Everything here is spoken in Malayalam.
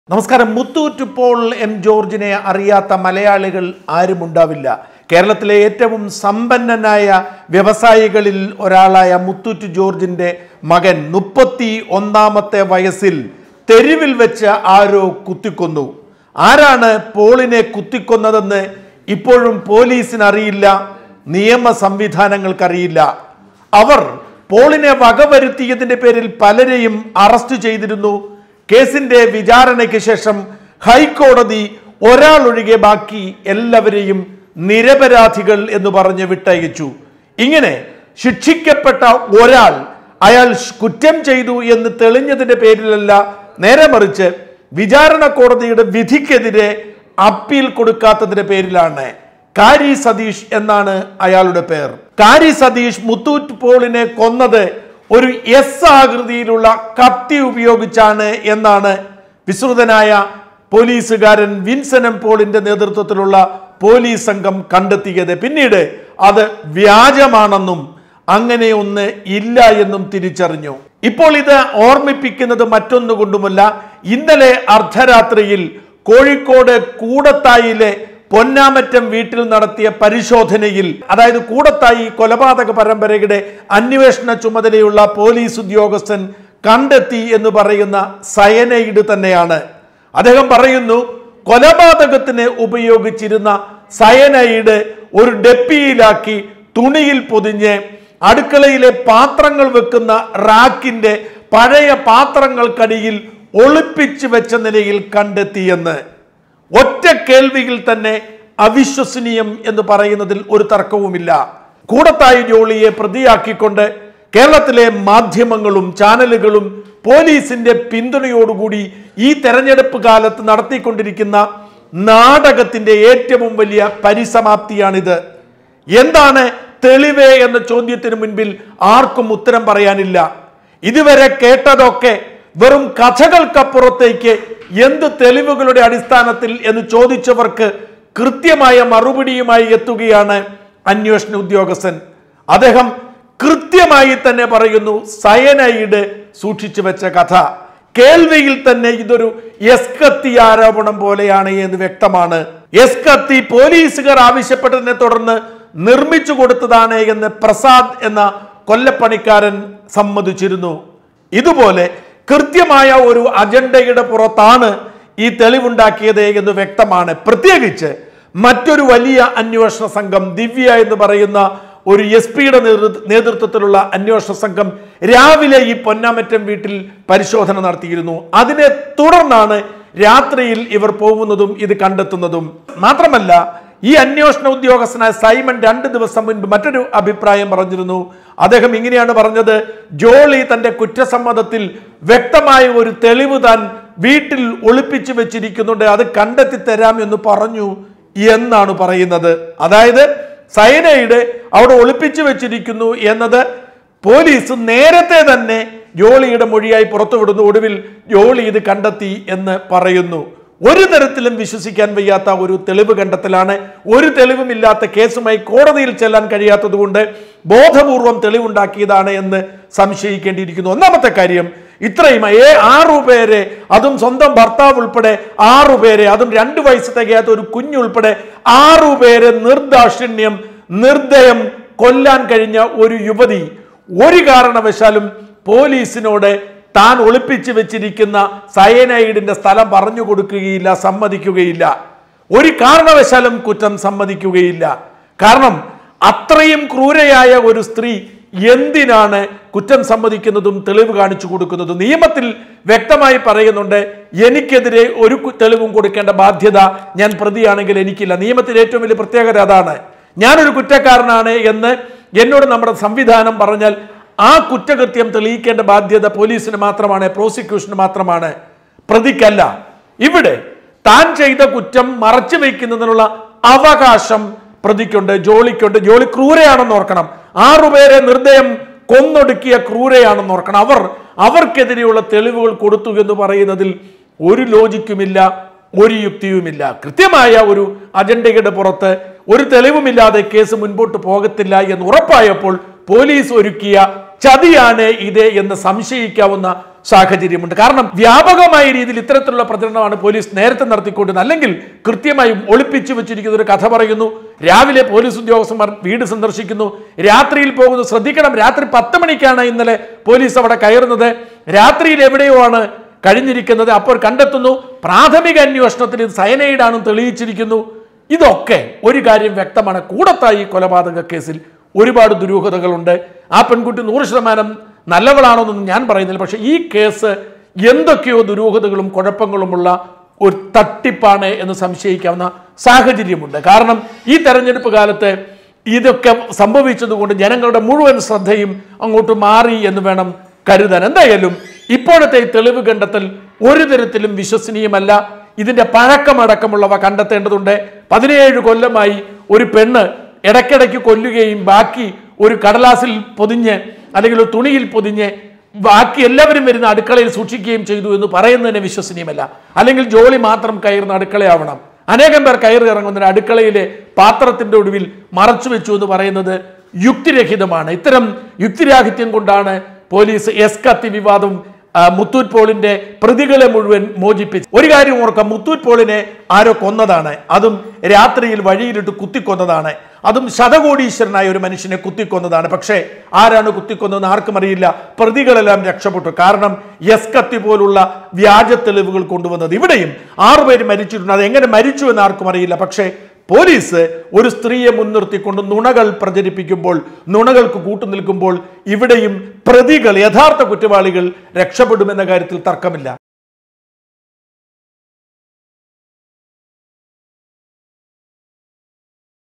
നമസ്കാരം മുത്തൂറ്റ് പോൾ എം ജോർജിനെ അറിയാത്ത മലയാളികൾ ആരുമുണ്ടാവില്ല കേരളത്തിലെ ഏറ്റവും സമ്പന്നനായ വ്യവസായികളിൽ ഒരാളായ മുത്തൂറ്റ് ജോർജിന്റെ മകൻ മുപ്പത്തി ഒന്നാമത്തെ വയസ്സിൽ തെരുവിൽ വെച്ച് ആരോ കുത്തിക്കൊന്നു ആരാണ് പോളിനെ കുത്തിക്കൊന്നതെന്ന് ഇപ്പോഴും പോലീസിന് അറിയില്ല നിയമ സംവിധാനങ്ങൾക്കറിയില്ല അവർ പോളിനെ വകവരുത്തിയതിന്റെ പേരിൽ പലരെയും അറസ്റ്റ് ചെയ്തിരുന്നു കേസിന്റെ വിചാരണയ്ക്ക് ശേഷം ഹൈക്കോടതി ഒരാൾ ഒഴികെ ബാക്കി എല്ലാവരെയും നിരപരാധികൾ എന്ന് പറഞ്ഞ് വിട്ടയച്ചു ഇങ്ങനെ ശിക്ഷിക്കപ്പെട്ട ഒരാൾ അയാൾ കുറ്റം ചെയ്തു എന്ന് തെളിഞ്ഞതിന്റെ പേരിലല്ല നേരെ മറിച്ച് വിചാരണ കോടതിയുടെ വിധിക്കെതിരെ അപ്പീൽ കൊടുക്കാത്തതിന്റെ പേരിലാണ് കാരി സതീഷ് എന്നാണ് അയാളുടെ പേർ കാരി സതീഷ് മുത്തൂറ്റ് പോളിനെ കൊന്നത് ഒരു എസ് ആകൃതിയിലുള്ള കത്തി ഉപയോഗിച്ചാണ് എന്നാണ് വിശ്രുതനായ പോലീസുകാരൻ വിൻസനം പോളിന്റെ നേതൃത്വത്തിലുള്ള പോലീസ് സംഘം കണ്ടെത്തിയത് പിന്നീട് അത് വ്യാജമാണെന്നും അങ്ങനെ ഒന്ന് ഇല്ല എന്നും തിരിച്ചറിഞ്ഞു ഇപ്പോൾ ഇത് ഓർമ്മിപ്പിക്കുന്നത് മറ്റൊന്നുകൊണ്ടുമല്ല ഇന്നലെ അർദ്ധരാത്രിയിൽ കോഴിക്കോട് കൂടത്തായിലെ പൊന്നാമറ്റം വീട്ടിൽ നടത്തിയ പരിശോധനയിൽ അതായത് കൂടത്തായി കൊലപാതക പരമ്പരയുടെ അന്വേഷണ ചുമതലയുള്ള പോലീസ് ഉദ്യോഗസ്ഥൻ കണ്ടെത്തി എന്ന് പറയുന്ന സയനൈഡ് തന്നെയാണ് അദ്ദേഹം പറയുന്നു കൊലപാതകത്തിന് ഉപയോഗിച്ചിരുന്ന സയനൈഡ് ഒരു ഡെപ്പിയിലാക്കി തുണിയിൽ പൊതിഞ്ഞ് അടുക്കളയിലെ പാത്രങ്ങൾ വെക്കുന്ന റാക്കിന്റെ പഴയ പാത്രങ്ങൾക്കടിയിൽ ഒളിപ്പിച്ചു വെച്ച നിലയിൽ കണ്ടെത്തിയെന്ന് ഒറ്റ കേൾവിയിൽ തന്നെ അവിശ്വസനീയം എന്ന് പറയുന്നതിൽ ഒരു തർക്കവുമില്ല കൂടത്തായി ജോളിയെ പ്രതിയാക്കിക്കൊണ്ട് കേരളത്തിലെ മാധ്യമങ്ങളും ചാനലുകളും പോലീസിന്റെ പിന്തുണയോടുകൂടി ഈ തെരഞ്ഞെടുപ്പ് കാലത്ത് നടത്തിക്കൊണ്ടിരിക്കുന്ന നാടകത്തിന്റെ ഏറ്റവും വലിയ പരിസമാപ്തിയാണിത് എന്താണ് തെളിവ് എന്ന ചോദ്യത്തിന് മുൻപിൽ ആർക്കും ഉത്തരം പറയാനില്ല ഇതുവരെ കേട്ടതൊക്കെ വെറും കഥകൾക്കപ്പുറത്തേക്ക് എന്ത് തെളിവുകളുടെ അടിസ്ഥാനത്തിൽ എന്ന് ചോദിച്ചവർക്ക് കൃത്യമായ മറുപടിയുമായി എത്തുകയാണ് അന്വേഷണ ഉദ്യോഗസ്ഥൻ അദ്ദേഹം കൃത്യമായി തന്നെ പറയുന്നു സയനൈഡ് സൂക്ഷിച്ചു വെച്ച കഥ കേൾവിയിൽ തന്നെ ഇതൊരു എസ് കത്തി ആരോപണം പോലെയാണ് എന്ന് വ്യക്തമാണ് എസ് കത്തി പോലീസുകാർ ആവശ്യപ്പെട്ടതിനെ തുടർന്ന് നിർമ്മിച്ചു കൊടുത്തതാണ് എന്ന് പ്രസാദ് എന്ന കൊല്ലപ്പണിക്കാരൻ സമ്മതിച്ചിരുന്നു ഇതുപോലെ കൃത്യമായ ഒരു അജണ്ടയുടെ പുറത്താണ് ഈ തെളിവുണ്ടാക്കിയത് എന്ന് വ്യക്തമാണ് പ്രത്യേകിച്ച് മറ്റൊരു വലിയ അന്വേഷണ സംഘം ദിവ്യ എന്ന് പറയുന്ന ഒരു എസ് പിയുടെ നേതൃത്വത്തിലുള്ള അന്വേഷണ സംഘം രാവിലെ ഈ പൊന്നാമറ്റം വീട്ടിൽ പരിശോധന നടത്തിയിരുന്നു അതിനെ തുടർന്നാണ് രാത്രിയിൽ ഇവർ പോകുന്നതും ഇത് കണ്ടെത്തുന്നതും മാത്രമല്ല ഈ അന്വേഷണ ഉദ്യോഗസ്ഥനായ സൈമൺ രണ്ട് ദിവസം മുൻപ് മറ്റൊരു അഭിപ്രായം പറഞ്ഞിരുന്നു അദ്ദേഹം ഇങ്ങനെയാണ് പറഞ്ഞത് ജോളി തന്റെ കുറ്റസമ്മതത്തിൽ വ്യക്തമായ ഒരു തെളിവ് താൻ വീട്ടിൽ ഒളിപ്പിച്ചു വെച്ചിരിക്കുന്നുണ്ട് അത് കണ്ടെത്തി തരാം എന്ന് പറഞ്ഞു എന്നാണ് പറയുന്നത് അതായത് സൈനൈഡ് അവിടെ ഒളിപ്പിച്ചു വെച്ചിരിക്കുന്നു എന്നത് പോലീസ് നേരത്തെ തന്നെ ജോളിയുടെ മൊഴിയായി പുറത്തുവിടുന്നു ഒടുവിൽ ജോളി ഇത് കണ്ടെത്തി എന്ന് പറയുന്നു ഒരു തരത്തിലും വിശ്വസിക്കാൻ വയ്യാത്ത ഒരു തെളിവ് കണ്ടെത്തലാണ് ഒരു തെളിവുമില്ലാത്ത കേസുമായി കോടതിയിൽ ചെല്ലാൻ കഴിയാത്തതുകൊണ്ട് ബോധപൂർവം തെളിവുണ്ടാക്കിയതാണ് എന്ന് സംശയിക്കേണ്ടിയിരിക്കുന്നു ഒന്നാമത്തെ കാര്യം ഇത്രയും ഏ ആറു പേരെ അതും സ്വന്തം ഭർത്താവ് ഉൾപ്പെടെ ആറു പേരെ അതും രണ്ടു വയസ്സ് തികയാത്ത ഒരു കുഞ്ഞുൾപ്പെടെ ആറു പേരെ നിർദാക്ഷിണ്യം നിർദ്ദയം കൊല്ലാൻ കഴിഞ്ഞ ഒരു യുവതി ഒരു കാരണവശാലും പോലീസിനോട് താൻ ഒളിപ്പിച്ചു വെച്ചിരിക്കുന്ന സയനൈഡിന്റെ സ്ഥലം പറഞ്ഞു കൊടുക്കുകയില്ല സമ്മതിക്കുകയില്ല ഒരു കാരണവശാലും കുറ്റം സമ്മതിക്കുകയില്ല കാരണം അത്രയും ക്രൂരയായ ഒരു സ്ത്രീ എന്തിനാണ് കുറ്റം സമ്മതിക്കുന്നതും തെളിവ് കാണിച്ചു കൊടുക്കുന്നതും നിയമത്തിൽ വ്യക്തമായി പറയുന്നുണ്ട് എനിക്കെതിരെ ഒരു കു- തെളിവും കൊടുക്കേണ്ട ബാധ്യത ഞാൻ പ്രതിയാണെങ്കിൽ എനിക്കില്ല നിയമത്തിൽ ഏറ്റവും വലിയ പ്രത്യേകത അതാണ് ഞാനൊരു കുറ്റക്കാരനാണ് എന്ന് എന്നോട് നമ്മുടെ സംവിധാനം പറഞ്ഞാൽ ആ കുറ്റകൃത്യം തെളിയിക്കേണ്ട ബാധ്യത പോലീസിന് മാത്രമാണ് പ്രോസിക്യൂഷന് മാത്രമാണ് പ്രതിക്കല്ല ഇവിടെ താൻ ചെയ്ത കുറ്റം മറച്ചു വയ്ക്കുന്നതിനുള്ള അവകാശം പ്രതിക്കുണ്ട് ജോളിക്കുണ്ട് ജോളി ക്രൂരയാണെന്ന് ഓർക്കണം ആറുപേരെ നിർദ്ദയം കൊന്നൊടുക്കിയ ക്രൂരയാണെന്ന് ഓർക്കണം അവർ അവർക്കെതിരെയുള്ള തെളിവുകൾ കൊടുത്തു എന്ന് പറയുന്നതിൽ ഒരു ലോജിക്കുമില്ല ഒരു യുക്തിയുമില്ല കൃത്യമായ ഒരു അജണ്ടയുടെ പുറത്ത് ഒരു തെളിവുമില്ലാതെ കേസ് മുൻപോട്ട് പോകത്തില്ല എന്ന് ഉറപ്പായപ്പോൾ പോലീസ് ഒരുക്കിയ ചതിയാണ് ഇത് എന്ന് സംശയിക്കാവുന്ന സാഹചര്യമുണ്ട് കാരണം വ്യാപകമായ രീതിയിൽ ഇത്തരത്തിലുള്ള പ്രചരണമാണ് പോലീസ് നേരത്തെ നടത്തിക്കൊണ്ടിരുന്നത് അല്ലെങ്കിൽ കൃത്യമായും ഒളിപ്പിച്ചു വെച്ചിരിക്കുന്ന ഒരു കഥ പറയുന്നു രാവിലെ പോലീസ് ഉദ്യോഗസ്ഥന്മാർ വീട് സന്ദർശിക്കുന്നു രാത്രിയിൽ പോകുന്നു ശ്രദ്ധിക്കണം രാത്രി പത്ത് മണിക്കാണ് ഇന്നലെ പോലീസ് അവിടെ കയറുന്നത് രാത്രിയിൽ എവിടെയോ ആണ് കഴിഞ്ഞിരിക്കുന്നത് അപ്പോൾ കണ്ടെത്തുന്നു പ്രാഥമിക അന്വേഷണത്തിൽ ഇത് സയനൈഡാണെന്ന് തെളിയിച്ചിരിക്കുന്നു ഇതൊക്കെ ഒരു കാര്യം വ്യക്തമാണ് കൂടത്തായി കൊലപാതക കേസിൽ ഒരുപാട് ദുരൂഹതകളുണ്ട് ആ പെൺകുട്ടി നൂറ് ശതമാനം നല്ലവളാണോന്നൊന്നും ഞാൻ പറയുന്നില്ല പക്ഷേ ഈ കേസ് എന്തൊക്കെയോ ദുരൂഹതകളും കുഴപ്പങ്ങളുമുള്ള ഒരു തട്ടിപ്പാണ് എന്ന് സംശയിക്കാവുന്ന സാഹചര്യമുണ്ട് കാരണം ഈ തെരഞ്ഞെടുപ്പ് കാലത്ത് ഇതൊക്കെ സംഭവിച്ചതുകൊണ്ട് ജനങ്ങളുടെ മുഴുവൻ ശ്രദ്ധയും അങ്ങോട്ട് മാറി എന്ന് വേണം കരുതാൻ എന്തായാലും ഇപ്പോഴത്തെ ഈ തെളിവ് കണ്ടെത്തൽ ഒരു തരത്തിലും വിശ്വസനീയമല്ല ഇതിന്റെ പഴക്കമടക്കമുള്ളവ കണ്ടെത്തേണ്ടതുണ്ട് പതിനേഴ് കൊല്ലമായി ഒരു പെണ്ണ് ഇടയ്ക്കിടയ്ക്ക് കൊല്ലുകയും ബാക്കി ഒരു കടലാസിൽ പൊതിഞ്ഞ് അല്ലെങ്കിൽ ഒരു തുണിയിൽ പൊതിഞ്ഞ് ബാക്കി എല്ലാവരും വരുന്ന അടുക്കളയിൽ സൂക്ഷിക്കുകയും ചെയ്തു എന്ന് പറയുന്നതിന് വിശ്വസനീയമല്ല അല്ലെങ്കിൽ ജോലി മാത്രം കയറുന്ന അടുക്കളയാവണം അനേകം പേർ കയറി ഇറങ്ങുന്ന അടുക്കളയിലെ പാത്രത്തിന്റെ ഒടുവിൽ മറച്ചു വെച്ചു എന്ന് പറയുന്നത് യുക്തിരഹിതമാണ് ഇത്തരം യുക്തിരാഹിത്യം കൊണ്ടാണ് പോലീസ് എസ് കത്തി വിവാദം ആ, മുത്തൂറ്റ് പോളിന്റെ പ്രതികളെ മുഴുവൻ മോചിപ്പിച്ചു ഒരു കാര്യം ഓർക്കാം മുത്തൂറ്റ് പോളിനെ ആരോ കൊന്നതാണ് അതും രാത്രിയിൽ വഴിയിലിട്ട് കുത്തിക്കൊന്നതാണ് അതും ശതകോടീശ്വരനായ ഒരു മനുഷ്യനെ കുത്തിക്കൊന്നതാണ് പക്ഷേ ആരാണ് കുത്തിക്കൊന്നതെന്ന് ആർക്കും അറിയില്ല പ്രതികളെല്ലാം രക്ഷപ്പെട്ടു കാരണം എസ് കത്തി പോലുള്ള വ്യാജ തെളിവുകൾ കൊണ്ടുവന്നത് ഇവിടെയും ആറുപേര് മരിച്ചിട്ടുണ്ട് അത് എങ്ങനെ മരിച്ചു എന്ന് ആർക്കും അറിയില്ല പക്ഷേ പോലീസ് ഒരു സ്ത്രീയെ മുൻനിർത്തിക്കൊണ്ട് നുണകൾ പ്രചരിപ്പിക്കുമ്പോൾ നുണകൾക്ക് കൂട്ടുനിൽക്കുമ്പോൾ ഇവിടെയും പ്രതികൾ യഥാർത്ഥ കുറ്റവാളികൾ രക്ഷപ്പെടുമെന്ന കാര്യത്തിൽ തർക്കമില്ല